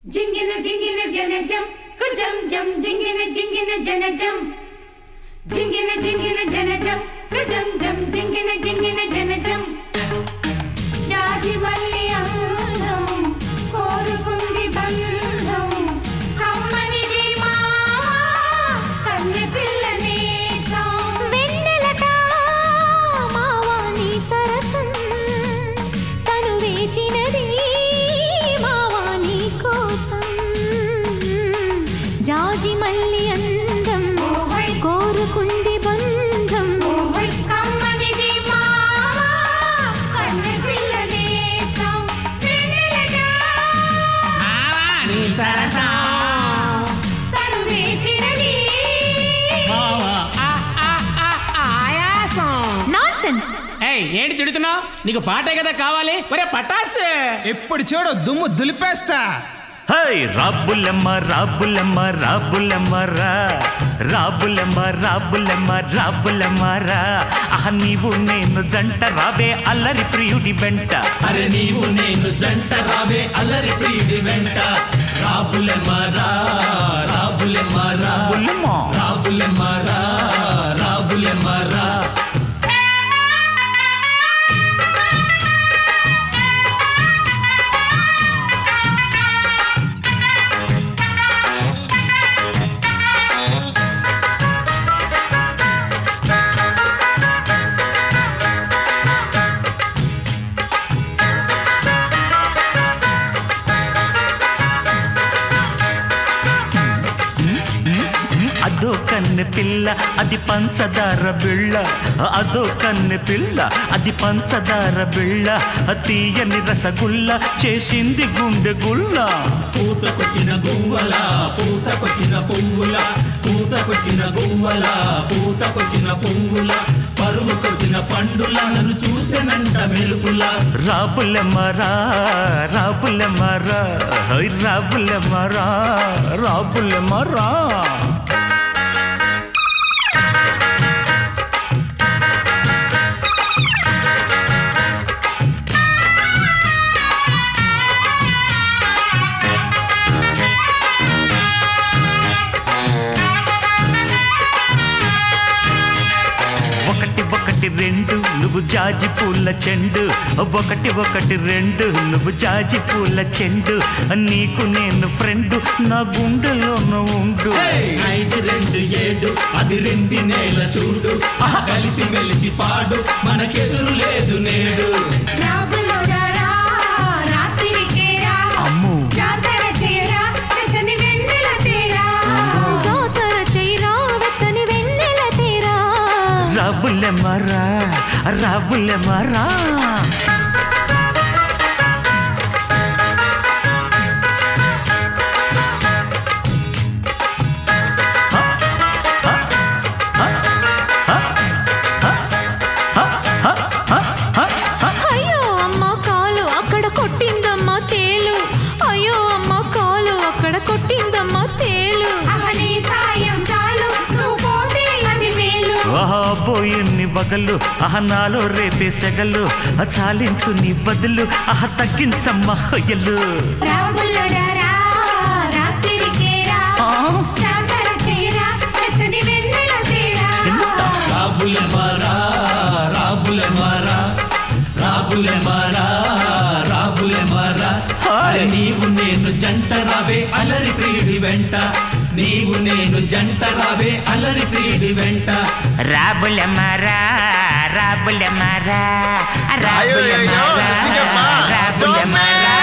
జింగిన జింగిన జనజం కుజం జం జింగిన జింగిన జనజం జింగిన జింగిన జనజం కుజం జం జింగిన జింగిన జనజం జాజి మల్లి అందం కోరుకుంది బంధం కమ్మనిది మామ కన్నె పిల్లని వెన్నెలట మావాని సరసం తను వేచినది మావాని కోసం జాజి మల్లి అందం ఓహోయ్. కోరుకుంది బంధం ఓహోయ్ కమ్మనిది మామ కన్నె పిల్లని నీ సరసం తను వేచినది మావా ఆ, ఆ, ఆ, ఆయాసం నాన్సెన్స్ ఏయ్ ఏంటి తిడుతున్నావు నీకు పాటే కదా కావాలి ఒరే పటాస్ ఎప్పుడు చూడు దుమ్ము దులిపేస్తా హై రాబులమ్మ రాబులమ్మ రాబులమ్మ రా రాబులమ్మ రాబులమ్మ రాబులమ్మ రా ఆహ నీవు నేను జంట రావే అల్లరి ప్రియుడి వెంట అరే నీవు నేను జంట రావే అల్లరి ప్రియుడి వెంట రాబులెమ్మరా రాబులెమ్మరా బుల్లమ్మ రాబులెమ్మరా రాబులెమ్మరా అదో కన్నె పిల్ల అది పంచదార బిళ్ళ అదో కన్నె పిల్ల అది పంచదార బిళ్ళ తీయని రసగుల్ల చేసింది గుండె గుళ్ళ పూతకొచ్చిన గువ్వల పూతకొచ్చిన పువ్వుల పూతకొచ్చిన గువ్వల పూతకొచ్చిన పువ్వుల పరువుకొచ్చిన పండుల నన్ను చూసెనంట మెరుపులా రాబులమ్మరా రాబులమ్మరా హై రాబులమ్మరా రాబులమ్మరా ఒకటి ఒకటి రెండు నువ్వు జాజి పూల చెండు ఒకటి ఒకటి రెండు నువ్వు జాజి పూల చెండు నీకు నేను ఫ్రెండ్ నా గుండెలోను ఉండు ఐదు రెండు ఏడు అది రెండి నేల చూడు ఆహా, కలిసి మెలిసి పాడు మనకెదురు లేదు నేడు రాబులోడారా, రాత్రికేరా, అమ్ము జాతర చేరా, వెచ్చని వెన్నెల తీరా. జాతర చైరా వెచ్చని వెన్నెల తీరా రాబులమ్మరా రాబులమ్మరా అయ్యో అమ్మ కాలు అక్కడ కొట్టిందమ్మ తేలు అయ్యో అమ్మ కాలు అక్కడ కొట్టిందమ్మ తేలు అహ నీ సాయం చాలు, నువ్వు పోతే అది మేలు. పోయిన్ని బగలు అహ నాలో రేపే సెగలు చాలించు నీ బదులు అహ తగ్గించమ్మ హొయ్యలు రాబులోడారా, రాత్రికేరా, జాతర చేరా, వెచ్చని వెన్నెల తీరా. రాబులెమ్మరా రాబులెమ్మరా రాబులెమ్మరా రాబులెమ్మరా అరే నీవు నేను జంట రావే అలరి ప్రియుడి వెంట నీవు నేను జంట రావే అలరి ప్రియుడి వెంట రాబులమ్మరా రాబులమ్మరా అయ్యో, అయ్యో, రాబులమ్మరా దిగమ్మా. Stop, రాబులమ్మరా